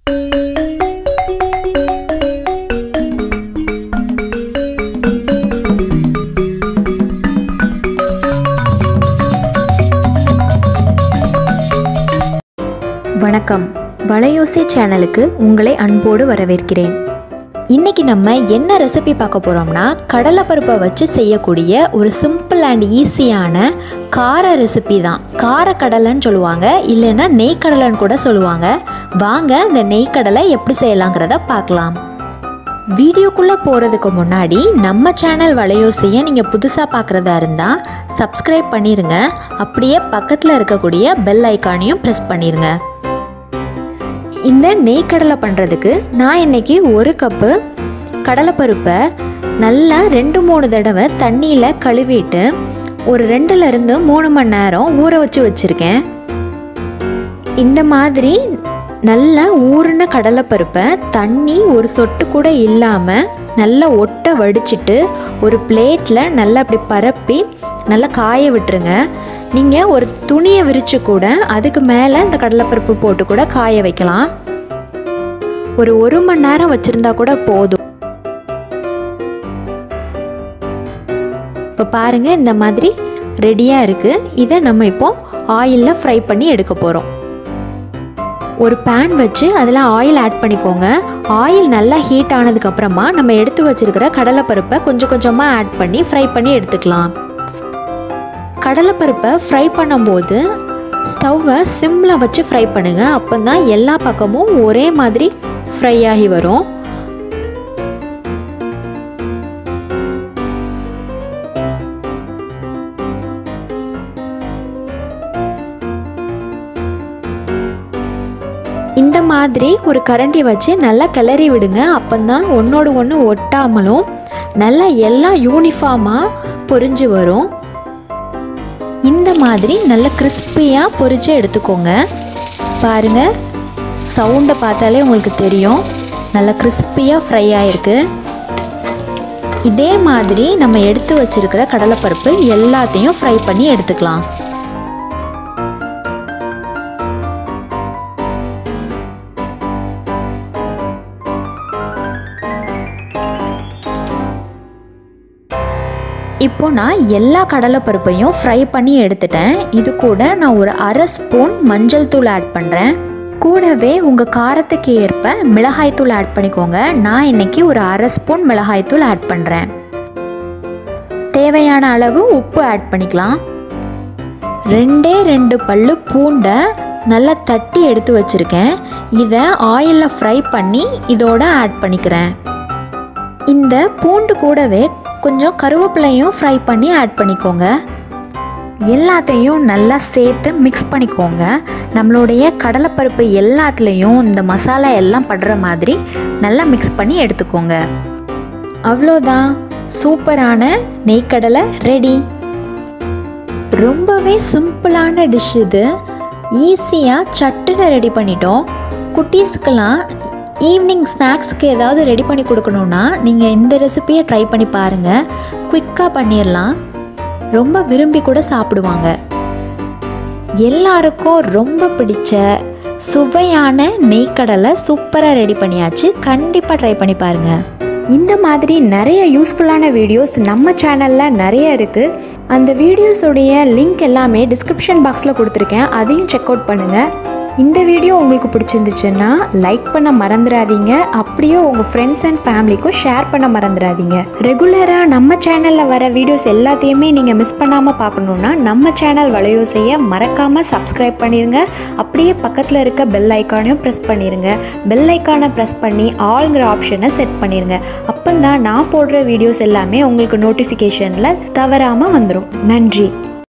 வணக்கம் வளையோசை சேனலுக்கு உங்களை அன்போடு வரவேற்கிறேன் இன்னைக்கு நம்ம என்ன ரெசிபி பார்க்க போகிறோம்னா கடலைப்பருப்பை வச்சு செய்யக்கூடிய ஒரு சிம்பிள் அண்ட் ஈஸியான கார ரெசிபி தான் கார கடலைன்னு சொல்லுவாங்க இல்லைன்னா நெய்க்கடலைன்னு கூட சொல்லுவாங்க வாங்க இந்த நெய்க்கடலை எப்படி செய்யலாங்கிறத பார்க்கலாம் வீடியோக்குள்ளே போகிறதுக்கு முன்னாடி நம்ம சேனல் வளையோசையை நீங்கள் புதுசாக பார்க்குறதா இருந்தால் சப்ஸ்கிரைப் பண்ணிடுங்க அப்படியே பக்கத்தில் இருக்கக்கூடிய பெல் ஐக்கானையும் ப்ரெஸ் பண்ணிடுங்க இந்த நெய்க்கடலை பண்ணுறதுக்கு நான் இன்னைக்கு ஒரு கப்பு கடலைப்பருப்பை நல்லா ரெண்டு மூணு தடவை தண்ணியில் கழுவிட்டு ஒரு ரெண்டுலேருந்து மூணு மணி நேரம் ஊற வச்சு வச்சுருக்கேன் இந்த மாதிரி நல்ல ஊறின கடலைப்பருப்பை தண்ணி ஒரு சொட்டு கூட இல்லாமல் நல்லா ஒட்டை வடிச்சிட்டு ஒரு பிளேட்டில் நல்லா அப்படி பரப்பி நல்லா காய விட்டுருங்க நீங்கள் ஒரு துணியை விரித்து கூட அதுக்கு மேலே இந்த கடலைப்பருப்பு போட்டு கூட காய வைக்கலாம் ஒரு ஒரு மணி நேரம் வச்சுருந்தா கூட போதும் இப்போ பாருங்கள் இந்த மாதிரி ரெடியாக இருக்குது இதை நம்ம இப்போ ஆயிலில் ஃப்ரை பண்ணி எடுக்க போகிறோம் ஒரு பேன் வச்சு அதில் ஆயில் ஆட் பண்ணிக்கோங்க ஆயில் நல்லா ஹீட் ஆனதுக்கப்புறமா நம்ம எடுத்து வச்சிருக்கிற கடலைப்பருப்பை கொஞ்சம் கொஞ்சமாக ஆட் பண்ணி ஃப்ரை பண்ணி எடுத்துக்கலாம் கடலைப்பருப்பை ஃப்ரை பண்ணும்போது ஸ்டவ்வை சிம்மில் வச்சு ஃப்ரை பண்ணுங்கள் அப்போ தான் எல்லா பக்கமும் ஒரே மாதிரி ஃப்ரை ஆகி வரும் இந்த மாதிரி ஒரு கரண்டி வச்சு நல்லா கிளறி விடுங்க அப்போதான் ஒன்றோடு ஒன்று ஒட்டாமலும் நல்லா எல்லாம் யூனிஃபார்மாக பொரிஞ்சு வரும் இந்த மாதிரி நல்ல கிறிஸ்பியாக பொரிச்சு எடுத்துக்கோங்க பாருங்க சவுண்டை பார்த்தாலே உங்களுக்கு தெரியும் நல்லா கிறிஸ்பியாக ஃப்ரை ஆகிருக்கு இதே மாதிரி நம்ம எடுத்து வச்சிருக்கிற கடலைப்பருப்பு எல்லாத்தையும் ஃப்ரை பண்ணி எடுத்துக்கலாம் இப்போ நான் எல்லா கடலைப்பருப்பையும் ஃப்ரை பண்ணி எடுத்துட்டேன் இது கூட நான் ஒரு அரை ஸ்பூன் மஞ்சள் தூள் ஆட் பண்ணுறேன் கூடவே உங்கள் காரத்துக்கு ஏற்ப மிளகாய் தூள் ஆட் பண்ணிக்கோங்க நான் இன்னைக்கு ஒரு அரை ஸ்பூன் மிளகாய் தூள் ஆட் பண்ணுறேன் தேவையான அளவு உப்பு ஆட் பண்ணிக்கலாம் ரெண்டே ரெண்டு பல்லு பூண்டை நல்லா தட்டி எடுத்து வச்சுருக்கேன் இதை ஆயிலில் ஃப்ரை பண்ணி இதோட ஆட் பண்ணிக்கிறேன் இந்த பூண்டு கூடவே கொஞ்சம் கருவேப்பிலையும் ஃப்ரை பண்ணி ஆட் பண்ணிக்கோங்க எல்லாத்தையும் நல்லா சேர்த்து மிக்ஸ் பண்ணிக்கோங்க நம்மளுடைய கடலைப்பருப்பு எல்லாத்துலேயும் இந்த மசாலா எல்லாம் படுற மாதிரி நல்லா மிக்ஸ் பண்ணி எடுத்துக்கோங்க அவ்வளோதான் சூப்பரான நெய்க்கடலை ரெடி ரொம்பவே சிம்பிளான டிஷ் இது ஈஸியாக சட்டுன்னு ரெடி பண்ணிட்டோம் குட்டீஸ்க்கெல்லாம் ஈவினிங் ஸ்நாக்ஸுக்கு ஏதாவது ரெடி பண்ணி கொடுக்கணுன்னா நீங்கள் இந்த ரெசிபியை ட்ரை பண்ணி பாருங்கள் குயிக்காக பண்ணிடலாம் ரொம்ப விரும்பி கூட சாப்பிடுவாங்க எல்லாருக்கும் ரொம்ப பிடிச்ச சுவையான நெய்க்கடலை சூப்பராக ரெடி பண்ணியாச்சு கண்டிப்பாக ட்ரை பண்ணி பாருங்கள் இந்த மாதிரி நிறைய யூஸ்ஃபுல்லான வீடியோஸ் நம்ம சேனலில் நிறைய இருக்குது அந்த வீடியோஸோடைய லிங்க் எல்லாமே டிஸ்கிரிப்ஷன் பாக்ஸில் கொடுத்துருக்கேன் அதையும் செக் அவுட் பண்ணுங்கள் இந்த வீடியோ உங்களுக்கு பிடிச்சிருந்துச்சுன்னா லைக் பண்ண மறந்துடாதீங்க அப்படியே உங்கள் ஃப்ரெண்ட்ஸ் அண்ட் ஃபேமிலிக்கும் ஷேர் பண்ண மறந்துடாதீங்க ரெகுலராக நம்ம சேனலில் வர வீடியோஸ் எல்லாத்தையுமே நீங்கள் மிஸ் பண்ணாமல் பார்க்கணுன்னா நம்ம சேனல் வளையோசையை மறக்காமல் சப்ஸ்கிரைப் பண்ணிடுங்க அப்படியே பக்கத்தில் இருக்க பெல் ஐக்கானையும் ப்ரெஸ் பண்ணிடுங்க பெல் ஐக்கானை ப்ரெஸ் பண்ணி ஆல்ங்கிற ஆப்ஷனை செட் பண்ணிடுங்க அப்போ தான் நான் போடுற வீடியோஸ் எல்லாமே உங்களுக்கு நோட்டிஃபிகேஷனில் தவறாமல் வந்துடும் நன்றி